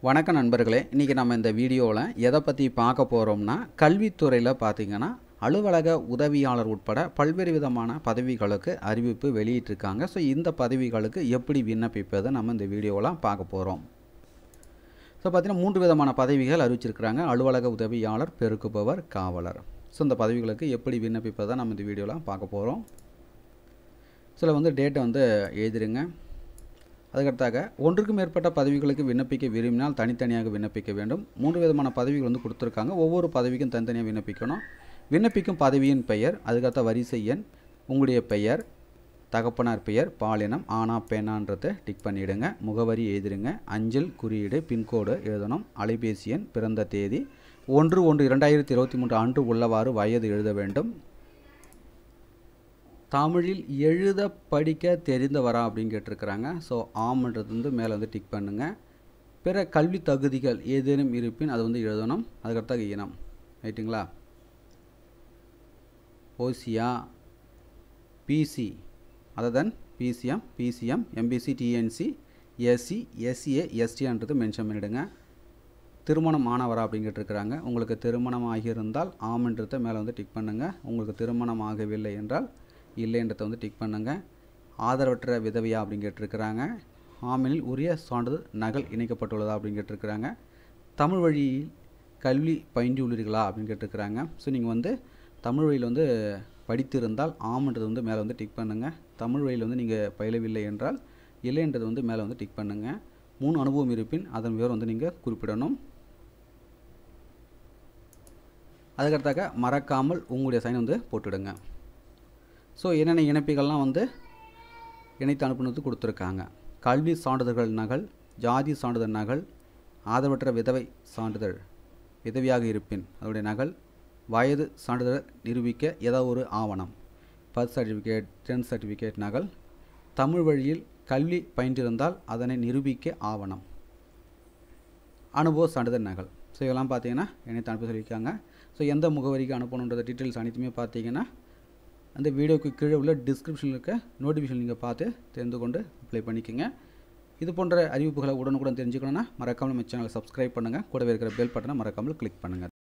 வணக்கம் நண்பர்களே இன்றைக்கி நம்ம இந்த வீடியோவில் எதை பற்றி பார்க்க போகிறோம்னா கல்வித்துறையில் பார்த்தீங்கன்னா அலுவலக உதவியாளர் உட்பட பல்வேறு விதமான பதவிகளுக்கு அறிவிப்பு வெளியிட்டிருக்காங்க ஸோ இந்த பதவிகளுக்கு எப்படி விண்ணப்பிப்பதை நம்ம இந்த வீடியோவில் பார்க்க போகிறோம் ஸோ பார்த்தீங்கன்னா மூன்று விதமான பதவிகள் அறிவிச்சிருக்கிறாங்க அலுவலக உதவியாளர் பெருக்குபவர் காவலர் ஸோ இந்த பதவிகளுக்கு எப்படி விண்ணப்பிப்பதை நம்ம இந்த வீடியோவில் பார்க்க போகிறோம் சில வந்து டேட்டை வந்து எழுதிருங்க அதுக்கடுத்தாக ஒன்றுக்கு மேற்பட்ட பதவிகளுக்கு விண்ணப்பிக்க விரும்பினால் தனித்தனியாக விண்ணப்பிக்க வேண்டும் மூன்று விதமான பதவிகள் வந்து கொடுத்துருக்காங்க ஒவ்வொரு பதவிக்கும் தனித்தனியாக விண்ணப்பிக்கணும் விண்ணப்பிக்கும் பதவியின் பெயர் அதுக்கடுத்த வரிசை எண் உங்களுடைய பெயர் தகப்பனார் பெயர் பாலினம் ஆனா பெண்ணான்றதை டிக் பண்ணிவிடுங்க முகவரி எழுதிடுங்க அஞ்சல் குறியீடு பின்கோடு எழுதணும் அலைபேசி எண் பிறந்த தேதி ஒன்று ஒன்று இரண்டாயிரத்தி இருபத்தி மூன்று அன்று உள்ளவாறு வயது எழுத வேண்டும் தமிழில் எழுத படிக்க தெரிந்தவரா அப்படின்னு கேட்டிருக்கிறாங்க ஸோ ஆம்ன்றது வந்து மேலே வந்து டிக் பண்ணுங்கள் பிற கல்வி தகுதிகள் ஏதேனும் இருப்பின் அது வந்து எழுதணும் அதுக்கடுத்தாக இனம் ரைட்டுங்களா ஓசியா பிசி அதை தன் BCM BCM MBC DNC SC SCA எஸ்டின்றது மென்ஷன் பண்ணிவிடுங்க திருமணம் ஆனவரா அப்படின்னு கேட்டிருக்கிறாங்க உங்களுக்கு திருமணம் ஆகியிருந்தால் ஆம்ன்றதை மேலே வந்து டிக் பண்ணுங்கள் உங்களுக்கு திருமணம் ஆகவில்லை என்றால் இல்லைன்றதை வந்து டிக் பண்ணுங்கள் ஆதரவற்ற விதவையா அப்படின்னு கேட்டிருக்கிறாங்க ஆமெனில் உரிய சான்றிதழ் நகல் இணைக்கப்பட்டுள்ளதா அப்படின்னு கேட்டிருக்கிறாங்க தமிழ் வழியில் கல்வி பயின்றுள்ளீர்களா அப்படின்னு கேட்டிருக்கிறாங்க ஸோ நீங்கள் வந்து தமிழ் வழியில் வந்து படித்திருந்தால் ஆம்ன்றது வந்து மேலே வந்து டிக் பண்ணுங்கள் தமிழ் வழியில் வந்து நீங்கள் பயிலவில்லை என்றால் இல்லைன்றது வந்து மேலே வந்து டிக் பண்ணுங்கள் மூணு அனுபவம் இருப்பின் அதன் விவரம் வந்து நீங்கள் குறிப்பிடணும் அதுக்கடுத்தாக மறக்காமல் உங்களுடைய சைன் வந்து போட்டுடுங்க ஸோ என்னென்ன இணைப்பிகள்லாம் வந்து இணைத்து அனுப்புனது கொடுத்துருக்காங்க கல்வி சான்றிதழ்கள் நகல் ஜாதி சான்றிதழ் நகல் ஆதரவற்ற விதவை சான்றிதழ் விதவியாக இருப்பின் அதனுடைய நகல் வயது சான்றிதழ் நிரூபிக்க ஏதாவது ஒரு ஆவணம் பர்த் சர்டிஃபிகேட் டென்த் சர்டிஃபிகேட் நகல் தமிழ் வழியில் கல்வி பயின்றிருந்தால் அதனை நிரூபிக்க ஆவணம் அனுபவ சான்றிதழ் நகல் ஸோ இதெல்லாம் பார்த்தீங்கன்னா இணைத்து அனுப்ப சொல்லியிருக்காங்க ஸோ எந்த முகவரிக்கு அனுப்பணுன்ற டீட்டெயில்ஸ் அனைத்துமே பார்த்தீங்கன்னா அந்த வீடியோக்கு கீழே உள்ள டிஸ்கிரிப்ஷனில் இருக்க நோட்டிஃபிகேஷன் நீங்கள் பார்த்து தெரிந்து கொண்டு அப்ளை பண்ணிக்கோங்க இது போன்ற அறிவிப்புகளை உடனுக்குடன் தெரிஞ்சுக்கணுன்னா மறக்காமல் நம்ம சேனலை சப்ஸ்கிரைப் பண்ணுங்கள் கூடவே இருக்கிற பெல் பட்டனை மறக்காமல் கிளிக் பண்ணுங்கள்